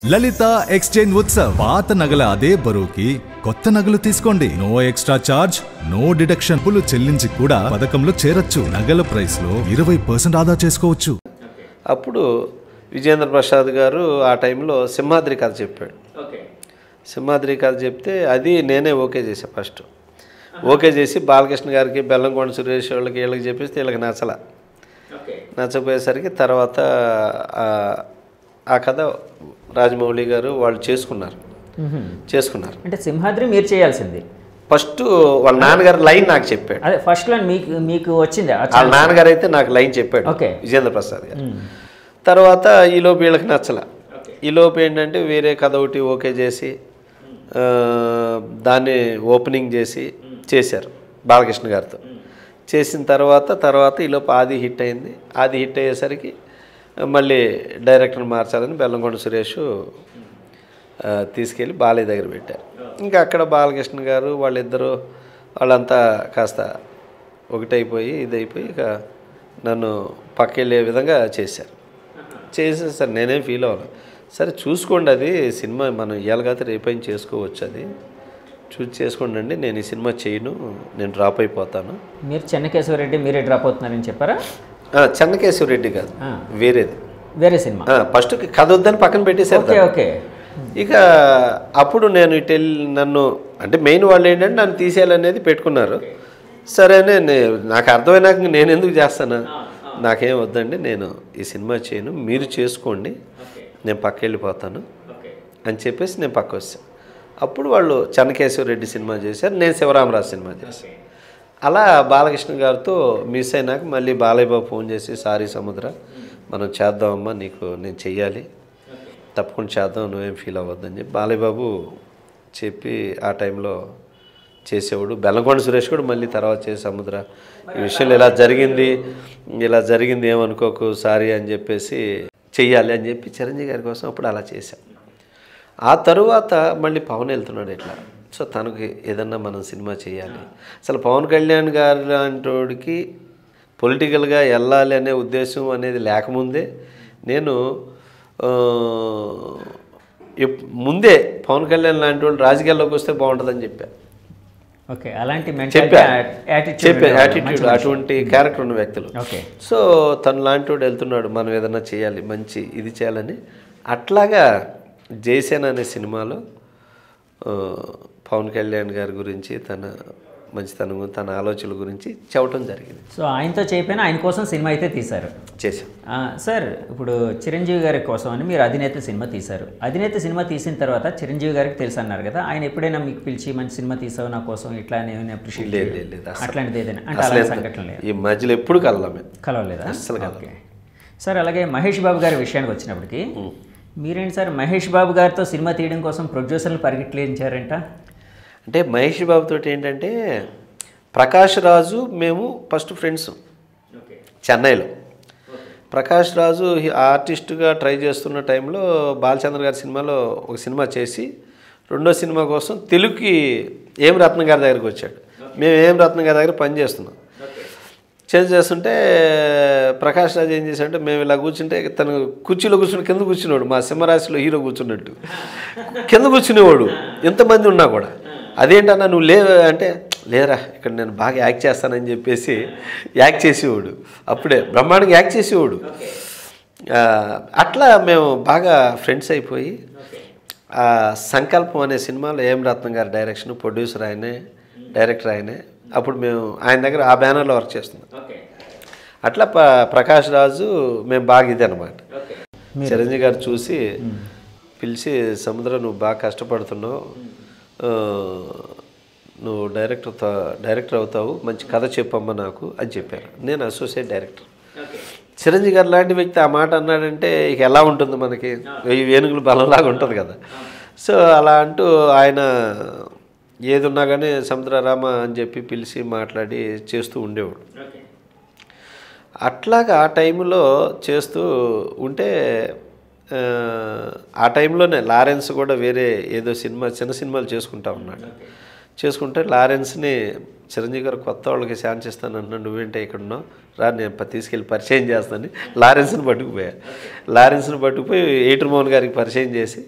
లలిత exchange Utsav పాత నగల అదే బరువుకి కొత్త నగలు తీసుకోండి no extra charge no deduction పులు చెల్లించి కూడా పథకంలో చేరొచ్చు నగల ప్రైస్ లో ఇరవై పర్సెంట్ ఆదా చేసుకోవచ్చు అప్పుడు విజేంద్ర ప్రసాద్ గారు ఆ టైంలో సింహాద్రి కథ చెప్పాడు సింహాద్రి కథ చెప్తే అది నేనే ఓకే చేశాను ఫస్ట్ ఓకే చేసి బాలకృష్ణ గారికి బెల్లంకొండ సురేష్ వాళ్ళకి వీళ్ళకి చెప్పేస్తే వీళ్ళకి నచ్చల నచ్చపోయేసరికి తర్వాత ఆ- ఆ కథ రాజమౌళి గారు వాళ్ళు చేసుకున్నారు చేసుకున్నారు అంటే సింహాద్రి మీరు చేయాల్సింది ఫస్ట్ వాళ్ళ నాన్నగారు లైన్ నాకు చెప్పాడు అదే ఫస్ట్ లో మీకు మీకు వచ్చింది ఆ వాళ్ళ నాన్నగారు అయితే నాకు లైన్ చెప్పాడు ఓకే. విజేంద్ర ప్రసాద్ గారు తర్వాత ఈలోపు వీళ్ళకి నచ్చల ఈలోపు ఏంటంటే వేరే కథ ఒకటి ఓకే చేసి ఆ, దాన్ని ఓపెనింగ్ చేసి చేశారు బాలకృష్ణ గారితో చేసిన తర్వాత తర్వాత ఈలోపు ఆది హిట్ అయింది ఆది హిట్ అయ్యేసరికి మళ్ళీ డైరెక్టర్ మార్చాలని బెల్లంకొండ సురేష్ ఆ, తీసుకెళ్ళి బాలయ్య దగ్గర పెట్టారు ఇంకా అక్కడ బాలకృష్ణ గారు వాళ్ళిద్దరూ వాళ్ళంతా కాస్త ఒకటైపోయి ఇదైపోయి ఇక నన్ను పక్కెళ్ళే విధంగా చేశారు చేసేసి సార్ నేనేం ఫీల్ అవ్వాలి సరే చూసుకోండి అది సినిమా మనం ఇవాళ కాదు రేపైనా చేసుకోవచ్చు అది చూసి చేసుకోండి అండి నేను ఈ సినిమా చేయను నేను డ్రాప్ అయిపోతాను మీరు చెన్నకేశ్వరరెడ్డి మీరే డ్రాప్ అవుతున్నారని చెప్పారా ఆ, చెన్నకేశ్వరరెడ్డి కాదు ఆ. వేరేది వేరే సినిమా ఆ, ఫస్ట్ కథ వద్దని పక్కన పెట్టేశారు ఓకే దాన్ని. ఓకే ఇక అప్పుడు నేను ఇటు వెళ్ళి నన్ను అంటే మెయిన్ వాళ్ళు ఏంటంటే నన్ను తీసేయాలనేది పెట్టుకున్నారు సరే నే నాకు అర్థమైనాక నేను ఎందుకు చేస్తాను నాకేం వద్దండి నేను ఈ సినిమా చేయను మీరు చేసుకోండి నేను పక్క వెళ్ళిపోతాను అని చెప్పేసి నేను పక్క వచ్చాను అప్పుడు వాళ్ళు చెన్నకేశ్వర రెడ్డి సినిమా చేశారు నేను శివరామరాజు సినిమా చేశాను అలా బాలకృష్ణ గారితో మిస్ అయినాక మళ్ళీ బాలయ్య బాబు ఫోన్ చేసి సారీ సముద్ర మనం చేద్దామమ్మా నీకు నేను చెయ్యాలి తప్పకుండా చేద్దాం నువ్వేం ఫీల్ అవ్వద్దని చెప్పి బాలయ్య బాబు చెప్పి ఆ టైంలో చేసేవాడు బెల్లంకొండ సురేష్ కూడా మళ్ళీ తర్వాత చేసి సముద్ర ఈ విషయంలో ఇలా జరిగింది ఇలా జరిగింది ఏమనుకోకు సారీ అని చెప్పేసి చెయ్యాలి అని చెప్పి చిరంజీవి గారి కోసం అప్పుడు అలా చేశాం ఆ తరువాత మళ్ళీ పవన్ వెళ్తున్నాడు ఇట్లా సో తనకి ఏదన్నా మనం సినిమా చేయాలి అసలు పవన్ కళ్యాణ్ గారు లాంటి పొలిటికల్గా వెళ్ళాలి అనే ఉద్దేశం అనేది లేకముందే నేను ఆ, ఎప్- ముందే పవన్ కళ్యాణ్ లాంటి వాళ్ళు రాజకీయాల్లోకి వస్తే బాగుంటుందని చెప్పాను ఓకే అలాంటి చెప్పా యాటిట్యూడ్ చెప్పే యాటిట్యూడ్ అటువంటి క్యారెక్టర్ ఉన్న వ్యక్తులు ఓకే సో తను లాంటివాడు వెళ్తున్నాడు మనం ఏదైనా చేయాలి మంచి ఇది చేయాలని అట్లాగా జైసేన అనే సినిమాలో ఆ, పవన్ కళ్యాణ్ గారి గురించి తన మంచితనం గురించి, తన ఆలోచనల గురించి చెప్పడం జరిగింది సో ఆయనతో చేయకపోయినా ఆయన కోసం సినిమా అయితే తీశారు చేశాం ఆ, సార్ ఇప్పుడు చిరంజీవి గారి కోసం అని మీరు అధినేత సినిమా తీశారు అధినేత సినిమా తీసిన తర్వాత చిరంజీవి గారికి తెలుసు అన్నారు కదా ఆయన ఎప్పుడైనా మీకు పిలిచి మంచి సినిమా తీసావు నా కోసం ఇట్లా నేను అప్రిషియేట్ లేదు లేదు లేదు అసలు అట్లాంటిది ఏదైనా అంటే అసలు అలాంటి ఎంత- సంఘటన లేదు ఈ మధ్యలో ఎప్పుడు కలమే కలవలేదా అస్సలు కలవలేదు. ఓకే సార్ అలాగే మహేష్ బాబు గారి విషయానికి వచ్చినప్పటికి మీరేంటి సార్ మహేష్ బాబు గారితో సినిమా తీయడం కోసం ప్రొడ్యూసర్లు పరిగెట్లేంచారంట అంటే మహేష్ బాబుతో ఏంటంటే ప్రకాష్ రాజు మేము ఫస్ట్ ఫ్రెండ్స్ చెన్నైలో ప్రకాష్ రాజు హి- ఆర్టిస్ట్గా ట్రై చేస్తున్న టైంలో బాలచంద్ర గారి సినిమాలో ఒక సినిమా చేసి రెండో సినిమా కోసం తెలుగుకి ఏం రత్నం గారి దగ్గరికి వచ్చాడు మేము ఏం రత్నం గారి దగ్గర పని చేస్తున్నాం చేంజ్ చేస్తుంటే ప్రకాష్ రాజ్ ఏం చేశాడంటే మేము ఇలా కూర్చుంటే తను కుర్చీలో కూర్చుని కింద కూర్చునేవాడు మా సింహరాశిలో హీరో కూర్చున్నట్టు కింద కూర్చునేవాడు ఎంతమంది ఉన్నా కూడా అదేంటన్నా నువ్వు లే అంటే లేరా ఇక్కడ నేను బాగా యాక్ట్ చేస్తానని చెప్పేసి యాక్ట్ చేసేవాడు అప్పుడే బ్రహ్మాండంగా యాక్ట్ చేసేవాడు ఆ, అట్లా మేము బాగా ఫ్రెండ్స్ అయిపోయి ఆ సంకల్పం అనే సినిమాలో ఏం రత్నం గారి డైరెక్షన్ ప్రొడ్యూసర్ ఆయనే డైరెక్టర్ ఆయనే అప్పుడు మేము ఆయన దగ్గర ఆ బ్యానర్లో వర్క్ చేస్తున్నాం అట్లా ప ప్రకాష్ రాజు మేము బాగా ఇది అనమాట చిరంజీవి గారు చూసి పిలిచి సముద్రం నువ్వు బాగా కష్టపడుతున్నావు ఆ, నువ్వు డైరెక్టర్ డైరెక్టర్ అవుతావు మంచి కథ చెప్పమ్మా నాకు అని చెప్పారు నేను అసోసియేట్ డైరెక్టర్ చిరంజీవి గారు లాంటి వ్యక్తి ఆ మాట అన్నాడంటే ఇక ఎలా ఉంటుంది మనకి వెయ్యి వేణుగులు బలంలాగా ఉంటుంది కదా సో అలా అంటూ ఆయన ఏది ఉన్నా కానీ సముద్రరామ అని చెప్పి పిలిచి మాట్లాడి చేస్తూ ఉండేవాడు అట్లాగా ఆ టైంలో చేస్తూ ఉంటే ఆ, ఆ టైంలోనే లారెన్స్ కూడా వేరే ఏదో సినిమా చిన్న సినిమాలు చేసుకుంటా ఉన్నాడు చేసుకుంటే లారెన్స్ని చిరంజీవి గారు కొత్త వాళ్ళకి ఛాన్స్ ఇస్తాను అంటున్నాడు నువ్వేంటే ఇక్కడ ఉన్నావు రా నేను ప- తీసుకెళ్ళి పరిచయం చేస్తాను లారెన్స్ని పట్టుకుపోయా లారెన్స్ని పట్టుకుపోయి ఏటర్ మోహన్ గారికి పరిచయం చేసి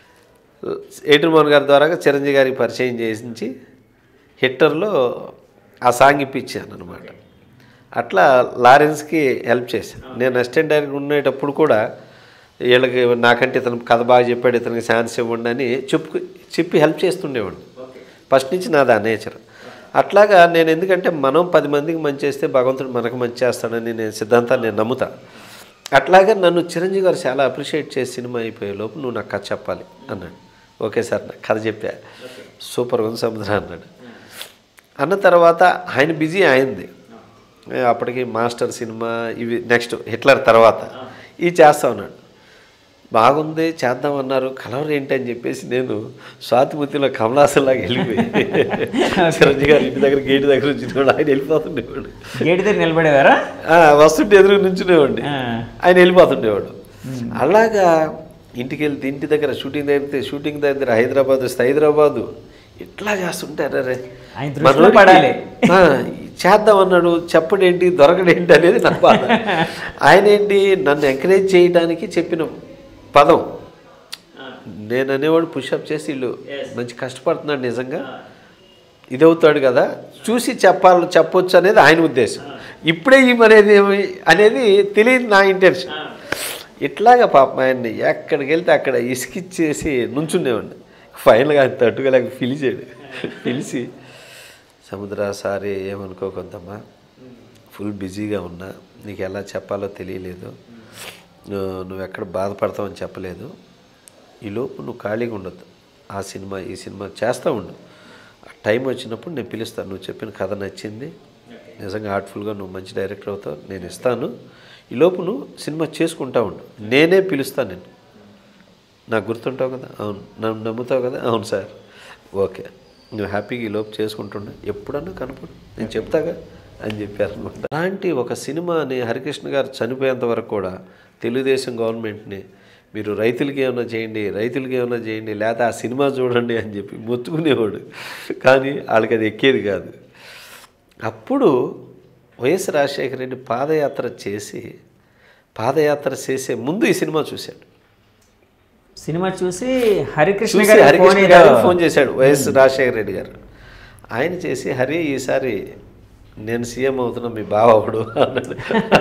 ఏటర్ మోహన్ గారి ద్వారా చిరంజీవి గారికి పరిచయం చేసించి హిట్టర్లో ఆ సాంగ్ ఇప్పించాను అనమాట అట్లా లారెన్స్కి హెల్ప్ చేశాను నేను అసిస్టెంట్ డైరెక్టర్ ఉండేటప్పుడు కూడా వీళ్ళకి నాకంటే ఇతను కథ బాగా చెప్పాడు ఇతనికి ఛాన్స్ ఇవ్వండి అని చెప్పు చెప్పి హెల్ప్ చేస్తుండేవాడిని ఫస్ట్ నుంచి నాది ఆ నేచర్ అట్లాగా నేను ఎందుకంటే మనం పది మందికి మంచి చేస్తే భగవంతుడు మనకు మంచి చేస్తాడని నేను సిద్ధాంతాన్ని నేను నమ్ముతా అట్లాగే నన్ను చిరంజీవి గారు చాలా అప్రిషియేట్ చేసి సినిమా అయిపోయే లోపు నువ్వు నాకు కథ చెప్పాలి అన్నాడు ఓకే సార్ నాకు కథ చెప్పా సూపర్ ఉంది సముద్రం అన్నాడు అన్న తర్వాత ఆయన బిజీ అయింది అప్పటికి మాస్టర్ సినిమా ఇవి నెక్స్ట్ హిట్లర్ తర్వాత ఇవి చేస్తా ఉన్నాడు బాగుంది చేద్దామన్నారు కలవరు ఏంటి అని చెప్పేసి నేను స్వాతిముత్తిలో కమలాసంలాగా వెళ్ళిపోయి చిరంజీవి గారి ఇంటి దగ్గర గేటు దగ్గర వచ్చినవాడు ఆయన వెళ్ళిపోతుండేవాడు గేట్ దగ్గర నిలబడేవారా ఆ, వస్తుంటే ఎదురు నుంచునేవాడిని ఆ. ఆయన వెళ్ళిపోతుండేవాడు అలాగా ఇంటికి వెళ్తే ఇంటి దగ్గర షూటింగ్ దగ్గర షూటింగ్ దగ్గర హైదరాబాద్ వస్తే హైదరాబాదు ఇట్లా చేస్తుంటారు అరే ఆయన దృష్టిలో పడాలి. చేద్దాం అన్నాడు చెప్పడేంటి దొరకడేంటి అనేది నా బాధ ఆయన ఏంటి నన్ను ఎంకరేజ్ చేయడానికి చెప్పిన పదం నేను అనేవాడు పుషప్ చేసి వీళ్ళు మంచి కష్టపడుతున్నాడు నిజంగా ఇదవుతాడు కదా చూసి చెప్పాలి చెప్పొచ్చు అనేది ఆయన ఉద్దేశం ఇప్పుడే ఈమెనేది ఏమి అనేది తెలియదు నా ఇంటెన్షన్ ఇట్లాగా పాపం ఆయన్ని ఎక్కడికి వెళ్తే అక్కడ ఇసుకిచ్చేసి నుంచుండేవాడిని ఫైనల్గా ఆయన తట్టుకోలేక పిలిచాడు పిలిచి సముద్ర సారీ ఏమనుకోకొద్దమ్మా ఫుల్ బిజీగా ఉన్నా నీకు ఎలా చెప్పాలో తెలియలేదు నువ్వు నువ్వు ఎక్కడ బాధపడతావని చెప్పలేదు ఈలోపు నువ్వు ఖాళీగా ఉండొద్దు ఆ సినిమా ఈ సినిమా చేస్తూ ఉండు ఆ టైం వచ్చినప్పుడు నేను పిలుస్తాను నువ్వు చెప్పిన కథ నచ్చింది నిజంగా ఆర్ట్ఫుల్గా నువ్వు మంచి డైరెక్టర్ అవుతావు నేను ఇస్తాను ఈలోపు నువ్వు సినిమా చేసుకుంటా ఉండు నేనే పిలుస్తాను నేను నాకు గుర్తుంటావు కదా అవును నన్ను నమ్ముతావు కదా అవును సార్ ఓకే నువ్వు హ్యాపీగా ఈ లోపు చేసుకుంటుండే ఎప్పుడన్నా కనపడు నేను చెప్తాగా అని చెప్పారు అనమాట అలాంటి ఒక సినిమాని హరికృష్ణ గారు చనిపోయేంత వరకు కూడా తెలుగుదేశం గవర్నమెంట్ని మీరు రైతులకి ఏమైనా చేయండి రైతులకి ఏమైనా చేయండి లేదా ఆ సినిమా చూడండి అని చెప్పి మొత్తుకునేవాడు కానీ వాళ్ళకి అది ఎక్కేది కాదు అప్పుడు వైఎస్ రాజశేఖర రెడ్డి పాదయాత్ర చేసి పాదయాత్ర చేసే ముందు ఈ సినిమా చూశాడు సినిమా చూసి హరికృష్ణ చూసి గారి హరికృష్ణ ఫోన్ గారికి ఫోన్ చేశాడు వైఎస్ రాజశేఖర రెడ్డి గారు ఆయన చేసి హరి ఈసారి నేను సీఎం అవుతున్నా మీ బావ ఒకడు అన్నాడు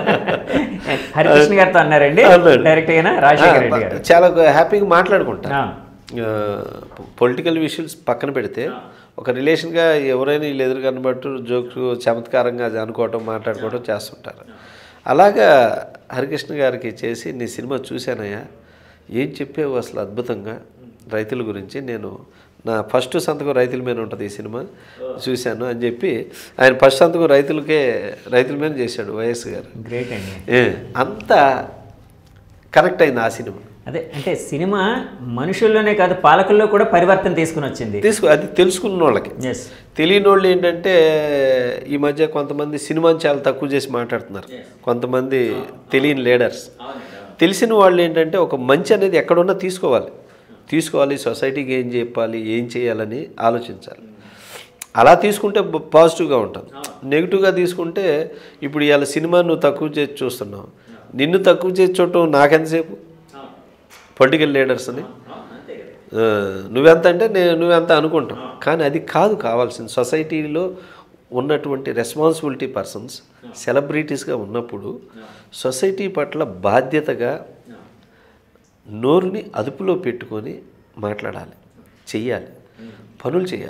హరికృష్ణ గారితో అన్నారండి అన్నాడు. డైరెక్ట్ అయినా రాజశేఖర రెడ్డి గారు చాలా హ్యాపీగా మాట్లాడుకుంటా ఆ. పొలిటికల్ ఇష్యూస్ పక్కన పెడితే ఒక రిలేషన్గా ఎవరైనా వీళ్ళు ఎదురు కనబట్టు జోక్స్ చమత్కారంగా అది అనుకోవటం మాట్లాడుకోవటం చేస్తుంటారు అలాగా హరికృష్ణ గారికి చేసి నీ సినిమా చూశానయ్యా ఏం చెప్పావు అసలు అద్భుతంగా రైతుల గురించి నేను నా ఫస్ట్ సంతకం రైతుల మీద ఉంటుంది ఈ సినిమా చూశాను అని చెప్పి ఆయన ఫస్ట్ సంతకం రైతులకే రైతుల మీద చేశాడు వైఎస్ గారు గ్రేట్ అండి ఏ, అంత కనెక్ట్ అయింది ఆ సినిమా అదే అంటే సినిమా మనుషుల్లోనే కాదు పాలకుల్లో కూడా పరివర్తన తీసుకుని వచ్చింది తీసుకు అది తెలుసుకున్న వాళ్ళకి ఎస్ తెలియని వాళ్ళు ఏంటంటే ఈ మధ్య కొంతమంది సినిమాని చాలా తక్కువ చేసి మాట్లాడుతున్నారు కొంతమంది తెలియని లీడర్స్ తెలిసిన వాళ్ళు ఏంటంటే ఒక మంచి అనేది ఎక్కడున్నా తీసుకోవాలి తీసుకోవాలి సొసైటీకి ఏం చెప్పాలి ఏం చేయాలని ఆలోచించాలి అలా తీసుకుంటే బ- పాజిటివ్గా ఉంటుంది నెగిటివ్గా తీసుకుంటే ఇప్పుడు ఇవాళ సినిమా నువ్వు తక్కువ చేసి చూస్తున్నావు నిన్ను తక్కువ చేసి చూడటం నాకెంతసేపు పొలిటికల్ లీడర్స్ని ఆ, నువ్వెంత అంటే నేను నువ్వెంత అనుకుంటాం కానీ అది కాదు కావాల్సింది సొసైటీలో ఉన్నటువంటి రెస్పాన్సిబిలిటీ పర్సన్స్ సెలబ్రిటీస్గా ఉన్నప్పుడు సొసైటీ పట్ల బాధ్యతగా నోరుని అదుపులో పెట్టుకొని మాట్లాడాలి చెయ్యాలి పనులు చేయాలి